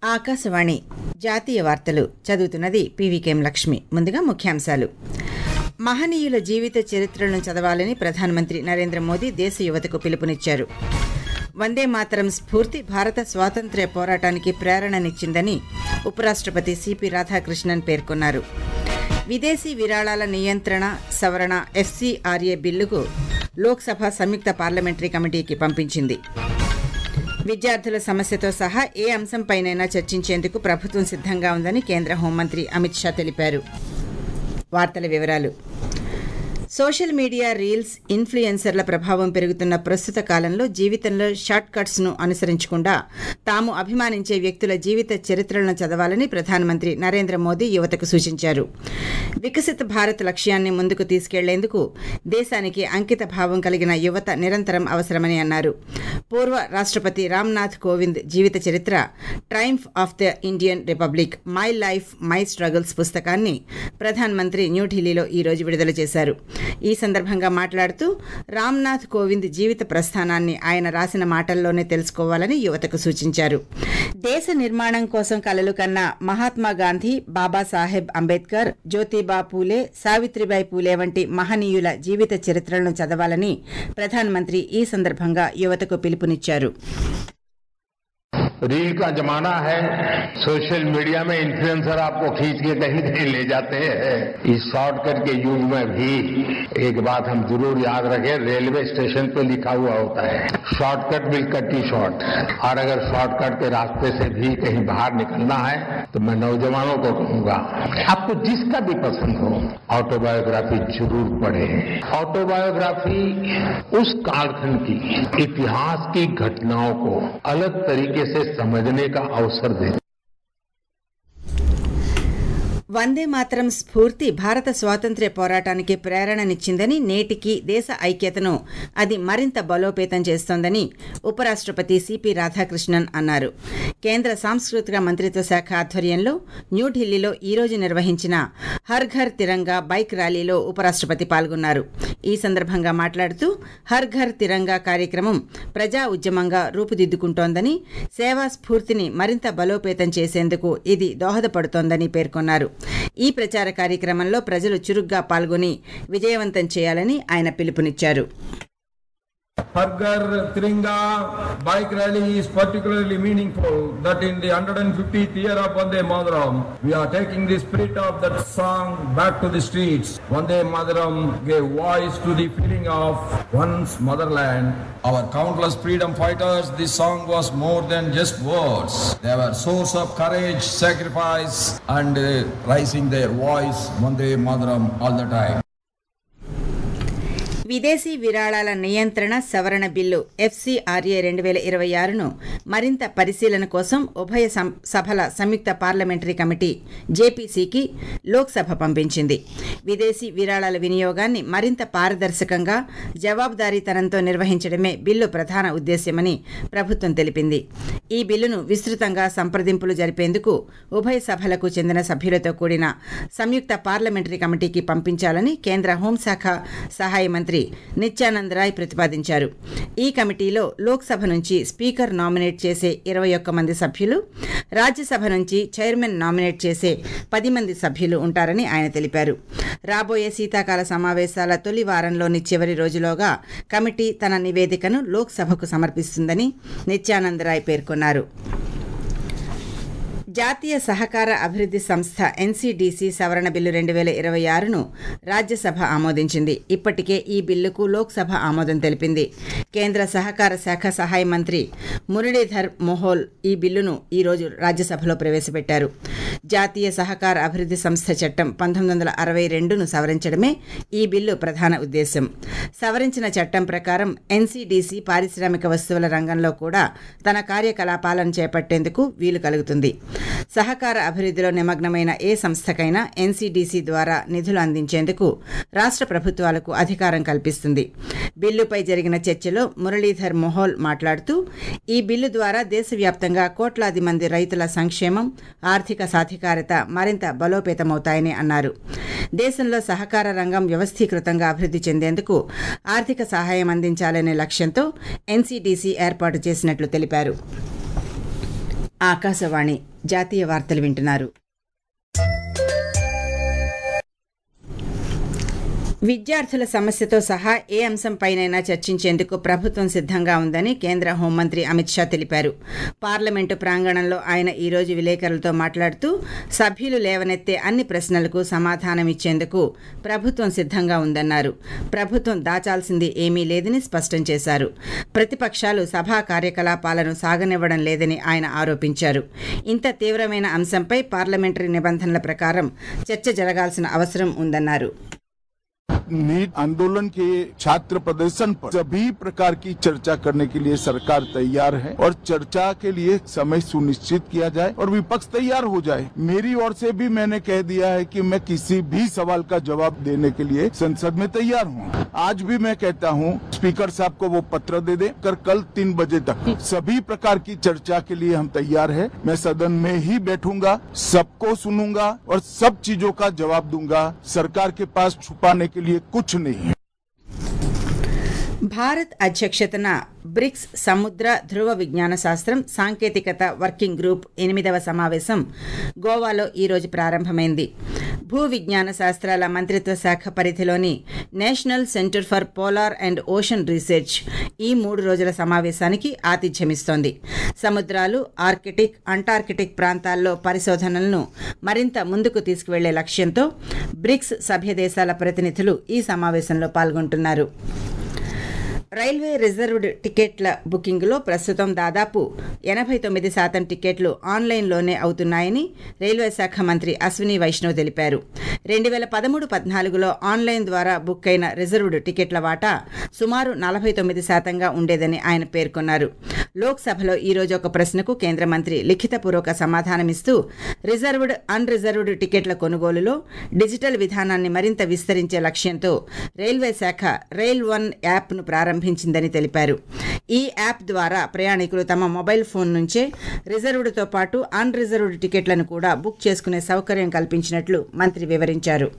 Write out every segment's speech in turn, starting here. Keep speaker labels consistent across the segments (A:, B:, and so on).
A: ఆకాశవాణి జాతీయ వార్తలు చదువుతున్నది పీవీకేఎం లక్ష్మి ముందుగా ముఖ్యాంశాలు మహనీయుల జీవిత చరిత్రలను చదవాలని ప్రధానమంత్రి నరేంద్ర మోదీ దేశ యువతకు పిలుపునిచ్చారు వందే మాతరం స్ఫూర్తి భారత స్వాతంత్ర్య పోరాటానికి ప్రేరణనిచ్చిందని ఉపరాష్ట్రపతి సిపి రాధాకృష్ణన్ పేర్కొన్నారు విదేశీ విరాళాల నియంత్రణ సవరణ ఎఫ్సీఆర్ఏ బిల్లుకు లోక్సభ సంయుక్త పార్లమెంటరీ కమిటీకి పంపించింది విద్యార్థుల సమస్యతో సహా ఏ అంశంపైనైనా చర్చించేందుకు ప్రభుత్వం సిద్ధంగా ఉందని కేంద్ర హోంమంత్రి అమిత్ షా తెలిపారు వార్తల వివరాలు సోషల్ మీడియా రీల్స్ ఇన్ఫ్లుయెన్సర్ల ప్రభావం పెరుగుతున్న ప్రస్తుత కాలంలో జీవితంలో షార్ట్ కట్స్ ను అనుసరించకుండా తాము అభిమానించే వ్యక్తుల జీవిత చరిత్రలను చదవాలని ప్రధానమంత్రి నరేంద్ర మోదీ యువతకు సూచించారు వికసిత భారత్ లక్ష్యాన్ని ముందుకు తీసుకెళ్లేందుకు దేశానికి అంకిత భావం కలిగిన యువత నిరంతరం అవసరమని అన్నారు పూర్వ రాష్ట్రపతి రామ్నాథ్ కోవింద్ జీవిత చరిత్ర Triumph of the Indian Republic my life my struggles పుస్తకాన్ని ప్రధానమంత్రి న్యూఢిల్లీలో ఈ రోజు విడుదల చేశారు ఈ సందర్భంగా మాట్లాడుతూ రామ్నాథ్ కోవింద్ జీవిత ప్రస్థానాన్ని ఆయన రాసిన మాటల్లోనే తెలుసుకోవాలని యువతకు సూచించారు దేశ నిర్మాణం కోసం కలలు కన్న మహాత్మా గాంధీ బాబాసాహెబ్ అంబేద్కర్ జ్యోతిబా పూలే సావిత్రిబాయి పూలే వంటి మహనీయుల జీవిత చరిత్రలను చదవాలని ప్రధానమంత్రి ఈ సందర్భంగా యువతకు పిలుపునిచ్చారు
B: रील का जमाना है सोशल मीडिया में इन्फ्लुएंसर आपको खींच के कहीं कहीं ले जाते हैं इस शॉर्टकट के युग में भी एक बात हम जरूर याद रखें रेलवे स्टेशन पे लिखा हुआ होता है shortcut will cut you short और अगर शॉर्टकट के रास्ते से भी कहीं बाहर निकलना है तो मैं नौजवानों को कहूंगा आपको जिसका भी पसंद हो ऑटोबायोग्राफी जरूर पढ़े ऑटोबायोग्राफी उस कालखंड की इतिहास की घटनाओं को अलग तरीके से समझने का अवसर देती
A: వందే మాతరం స్ఫూర్తి భారత స్వాతంత్ర్య పోరాటానికి ప్రేరణనిచ్చిందని నేటికి దేశ ఐక్యతను అది మరింత బలోపేతం చేస్తోందని ఉపరాష్ట్రపతి సిపి రాధాకృష్ణన్ అన్నారు కేంద్ర సాంస్కృతిక మంత్రిత్వ శాఖ ఆధ్వర్యంలో న్యూఢిల్లీలో ఈ రోజు నిర్వహించిన హర్ ఘర్ తిరంగా బైక్ ర్యాలీలో ఉపరాష్ట్రపతి పాల్గొన్నారు ఈ సందర్భంగా మాట్లాడుతూ హర్ ఘర్ తిరంగా కార్యక్రమం ప్రజా ఉద్యమంగా రూపుదిద్దుకుంటోందని సేవా స్ఫూర్తిని మరింత బలోపేతం చేసేందుకు ఇది దోహదపడుతోందని పేర్కొన్నారు ఈ ప్రచార కార్యక్రమంలో ప్రజలు చురుగ్గా పాల్గొని విజయవంతం చేయాలని ఆయన పిలుపునిచ్చారు
C: Har Ghar Tiringa bike rally is particularly meaningful that in the 150th year of Vande Mataram, we are taking the spirit of that song back to the streets. Vande Mataram gave voice to the feeling of one's motherland. Our countless freedom fighters, this song was more than just words. They were source of courage, sacrifice and uh, raising their voice, Vande Mataram all the time.
A: విదేశీ విరాళాల నియంత్రణ సవరణ bill FCRA రెండు వేల ఇరవై ఆరును మరింత పరిశీలన కోసం ఉభయ సభల సంయుక్త పార్లమెంటరీ కమిటీ జేపీసీకి లోక్సభ పంపించింది విదేశీ విరాళాల వినియోగాన్ని మరింత పారదర్శకంగా జవాబుదారీతనంతో నిర్వహించడమే బిల్లు ప్రధాన ఉద్దేశ్యమని ప్రభుత్వం తెలిపింది ఈ బిల్లును విస్తృతంగా సంప్రదింపులు జరిపేందుకు ఉభయ సభలకు చెందిన సభ్యులతో కూడిన సంయుక్త పార్లమెంటరీ కమిటీకి పంపించాలని కేంద్ర హోంశాఖ సహాయ మంత్రి నిత్యానంద్ రాయ్ ప్రతిపాదించారు ఈ కమిటీలో లోక్సభ నుంచి స్పీకర్ నామినేట్ చేసే ఇరవై ఒక్క మంది సభ్యులు రాజ్యసభ నుంచి చైర్మన్ నామినేట్ చేసే పది మంది సభ్యులు ఉంటారని ఆయన తెలిపారు రాబోయే శీతాకాల సమావేశాల తొలి వారంలోని చివరి రోజులోగా కమిటీ తన నివేదికను లోక్సభకు సమర్పిస్తుందని నిత్యానంద్ రాయ్ పేర్కొన్నారు జాతీయ సహకార అభివృద్ధి సంస్థ ఎన్సీడీసీ సవరణ బిల్లు రెండు వేల ఇరవై ఆరును రాజ్యసభ ఆమోదించింది ఇప్పటికే ఈ బిల్లుకు లోక్సభ ఆమోదం తెలిపింది కేంద్ర సహకార శాఖ సహాయ మంత్రి మురళీధర్ మోహోల్ ఈ బిల్లును ఈ రోజు రాజ్యసభలో ప్రవేశపెట్టారు జాతీయ సహకార అభివృద్ధి సంస్థ చట్టం పంతొమ్మిది వందల అరవై రెండును సవరించడమే ఈ బిల్లు ప్రధాన ఉద్దేశం సవరించిన చట్టం ప్రకారం ఎన్సీడీసీ పారిశ్రామిక వస్తువుల రంగంలో కూడా తన కార్యకలాపాలను చేపట్టేందుకు వీలు కలుగుతుంది సహకార అభివృద్ధిలో నిమగ్నమైన ఏ సంస్థకైనా ఎన్సీడీసీ ద్వారా నిధులు అందించేందుకు రాష్ట్ర ప్రభుత్వాలకు అధికారం కల్పిస్తుంది బిల్లుపై జరిగిన చర్చలో మురళీధర్ మొహోల్ మాట్లాడుతూ ఈ బిల్లు ద్వారా దేశవ్యాప్తంగా కోట్లాది మంది రైతుల సంక్షేమం ఆర్థిక సాధికారత మరింత బలోపేతమవుతాయని అన్నారు దేశంలో సహకార రంగం వ్యవస్థీకృతంగా అభివృద్ధి చెందేందుకు ఆర్థిక సహాయం అందించాలనే లక్ష్యంతో ఎన్సీడీసీ ఏర్పాటు చేసినట్లు తెలిపారు ఆకాశవాణి జాతీయ వార్తలు వింటున్నారు విద్యార్థుల సమస్యతో సహా ఏ అంశంపైనైనా చర్చించేందుకు ప్రభుత్వం సిద్ధంగా ఉందని కేంద్ర హోంమంత్రి అమిత్ షా తెలిపారు పార్లమెంటు ప్రాంగణంలో ఆయన ఈరోజు విలేకరులతో మాట్లాడుతూ సభ్యులు లేవనెత్తే అన్ని ప్రశ్నలకు సమాధానమిచ్చేందుకు ప్రభుత్వం సిద్ధంగా ఉందన్నారు ప్రభుత్వం దాచాల్సింది ఏమీ లేదని స్పష్టం చేశారు ప్రతిపక్షాలు సభా కార్యకలాపాలను సాగనివ్వడం లేదని ఆయన ఆరోపించారు ఇంత తీవ్రమైన అంశంపై పార్లమెంటరీ నిబంధనల ప్రకారం చర్చ జరగాల్సిన అవసరం ఉందన్నారు
D: नीट आंदोलन के छात्र प्रदर्शन पर सभी प्रकार की चर्चा करने के लिए सरकार तैयार है और चर्चा के लिए समय सुनिश्चित किया जाए और विपक्ष तैयार हो जाए मेरी ओर से भी मैंने कह दिया है कि मैं किसी भी सवाल का जवाब देने के लिए संसद में तैयार हूँ आज भी मैं कहता हूँ स्पीकर साहब को वो पत्र दे दे कर कल तीन बजे तक सभी प्रकार की चर्चा के लिए हम तैयार है मैं सदन में ही बैठूंगा सबको सुनूंगा और सब चीजों का जवाब दूंगा सरकार के पास छुपाने के लिए कुछ नहीं है
A: భారత్ అధ్యక్షతన బ్రిక్స్ సముద్ర ధృవ విజ్ఞాన శాస్త్రం సాంకేతికత వర్కింగ్ గ్రూప్ ఎనిమిదవ సమావేశం గోవాలో ఈరోజు ప్రారంభమైంది భూ విజ్ఞాన శాస్త్రాల మంత్రిత్వ శాఖ పరిధిలోని National Centre for Polar and Ocean Research ఈ మూడు రోజుల సమావేశానికి ఆతిథ్యమిస్తోంది సముద్రాలు ఆర్కిటిక్ అంటార్కిటిక్ ప్రాంతాల్లో పరిశోధనలను మరింత ముందుకు తీసుకువెళ్లే లక్ష్యంతో బ్రిక్స్ సభ్య దేశాల ప్రతినిధులు ఈ సమావేశంలో పాల్గొంటున్నారు రైల్వే రిజర్వ్డ్ టికెట్ల బుకింగ్లో ప్రస్తుతం దాదాపు ఎనభై తొమ్మిది శాతం టికెట్లు ఆన్లైన్లోనే అవుతున్నాయని రైల్వే శాఖ మంత్రి అశ్విని వైష్ణవ్ తెలిపారు రెండు వేల పదమూడు పద్నాలుగులో ఆన్లైన్ ద్వారా బుక్ అయిన రిజర్వ్డ్ టికెట్ల వాటా సుమారు నలభై తొమ్మిది శాతంగా ఉండేదని ఆయన పేర్కొన్నారు లోక్సభలో ఈరోజు ఒక ప్రశ్నకు కేంద్ర మంత్రి లిఖితపూర్వక సమాధానమిస్తూ రిజర్వ్డ్ అన్ రిజర్వ్డ్ టికెట్ల కొనుగోలులో డిజిటల్ విధానాన్ని మరింత విస్తరించే లక్ష్యంతో రైల్వే శాఖ రైల్ వన్ యాప్ను ప్రారంభించిందని తెలిపారు ఈ యాప్ ద్వారా ప్రయాణికులు తమ మొబైల్ ఫోన్ నుంచే రిజర్వ్డ్తో పాటు అన్ రిజర్వ్డ్ టికెట్లను కూడా బుక్ చేసుకునే సౌకర్యం కల్పించినట్లు మంత్రి వివరించారు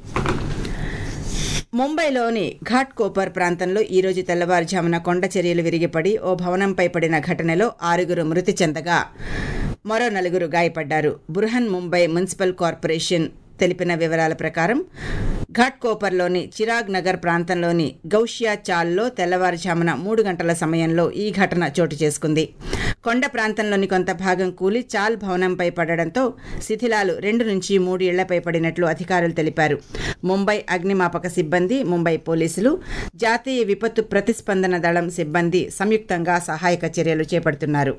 A: ముంబైలోని ఘాట్ కోపర్ ప్రాంతంలో ఈరోజు తెల్లవారుజామున కొండ చర్యలు విరిగిపడి ఓ భవనంపై పడిన ఘటనలో ఆరుగురు మృతి చెందగా మరో నలుగురు గాయపడ్డారు బుర్హన్ ముంబై మున్సిపల్ కార్పొరేషన్ తెలిపిన వివరాల ప్రకారం ఘాట్కోపర్లోని చిరాగ్ నగర్ ప్రాంతంలోని గౌషియా చాల్లో తెల్లవారుజామున మూడు గంటల సమయంలో ఈ ఘటన చోటు చేసుకుంది కొండ ప్రాంతంలోని కొంత భాగం కూలి చాల్ భవనంపై పడడంతో శిథిలాలు రెండు నుంచి మూడు ఇళ్లపై పడినట్లు అధికారులు తెలిపారు ముంబై అగ్నిమాపక సిబ్బంది ముంబై పోలీసులు జాతీయ విపత్తు ప్రతిస్పందన దళం సిబ్బంది సంయుక్తంగా సహాయక చర్యలు చేపడుతున్నారు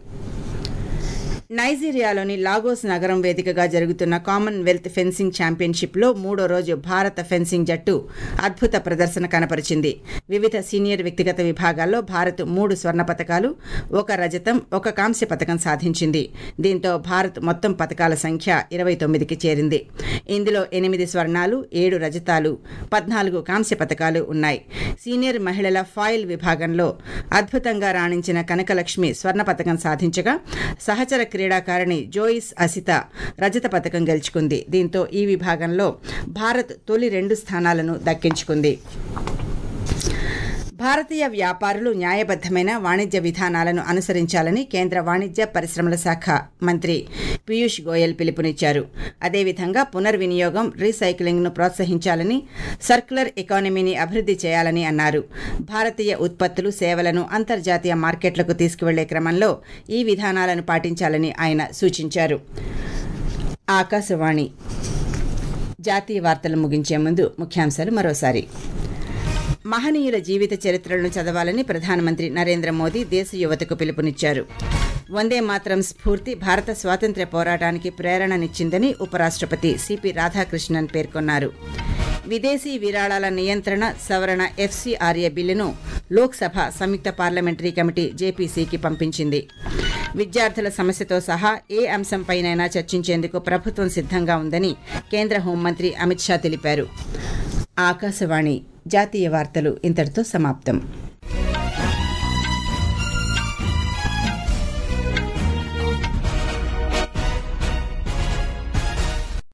A: నైజీరియాలోని లాగోస్ నగరం వేదికగా జరుగుతున్న కామన్వెల్త్ ఫెన్సింగ్ ఛాంపియన్షిప్లో మూడో రోజు భారత ఫెన్సింగ్ జట్టు అద్భుత ప్రదర్శన కనపరిచింది వివిధ సీనియర్ వ్యక్తిగత విభాగాల్లో భారత్ మూడు స్వర్ణ పతకాలు ఒక రజతం ఒక కాంస్య పతకం సాధించింది దీంతో భారత్ మొత్తం పతకాల సంఖ్య ఇరవై తొమ్మిదికి చేరింది ఇందులో ఎనిమిది స్వర్ణాలు ఏడు రజతాలు పద్నాలుగు కాంస్య పతకాలు ఉన్నాయి సీనియర్ మహిళల ఫాయిల్ విభాగంలో అద్భుతంగా రాణించిన కనకలక్ష్మి స్వర్ణ పతకం సాధించగా సహచర క్రీడాకారిణి జోయిస్ అసిత రజత పథకం గెలుచుకుంది దీంతో ఈ విభాగంలో భారత్ తొలి రెండు స్థానాలను దక్కించుకుంది భారతీయ వ్యాపారులు న్యాయబద్దమైన వాణిజ్య విధానాలను అనుసరించాలని కేంద్ర వాణిజ్య పరిశ్రమల శాఖ మంత్రి పీయూష్ గోయల్ పిలుపునిచ్చారు అదేవిధంగా పునర్వినియోగం రీసైక్లింగ్ను ప్రోత్సహించాలని సర్క్యులర్ ఎకానమీని అభివృద్ధి చేయాలని అన్నారు భారతీయ ఉత్పత్తులు సేవలను అంతర్జాతీయ మార్కెట్లకు తీసుకువెళ్లే క్రమంలో ఈ విధానాలను పాటించాలని ఆయన సూచించారు ఆకాశవాణి జాతీయ వార్తలు ముగించే ముందు ముఖ్యాంశాలు మరోసారి మహనీయుల జీవిత చరిత్రలను చదవాలని ప్రధానమంత్రి నరేంద్ర మోదీ దేశ యువతకు పిలుపునిచ్చారు వందే మాత్రం స్ఫూర్తి భారత స్వాతంత్ర్య పోరాటానికి ప్రేరణనిచ్చిందని ఉపరాష్ట్రపతి సిపి రాధాకృష్ణన్ పేర్కొన్నారు విదేశీ విరాళాల నియంత్రణ సవరణ ఎఫ్సీఆర్ఏ బిల్లును లోక్సభ సంయుక్త పార్లమెంటరీ కమిటీ జేపీసీకి పంపించింది విద్యార్థుల సమస్యతో సహా ఏ అంశంపైనైనా చర్చించేందుకు ప్రభుత్వం సిద్ధంగా ఉందని కేంద్ర హోంమంత్రి అమిత్ షా తెలిపారు ఆకాశవాణి జాతీయ వార్తలు ఇంతటితో సమాప్తం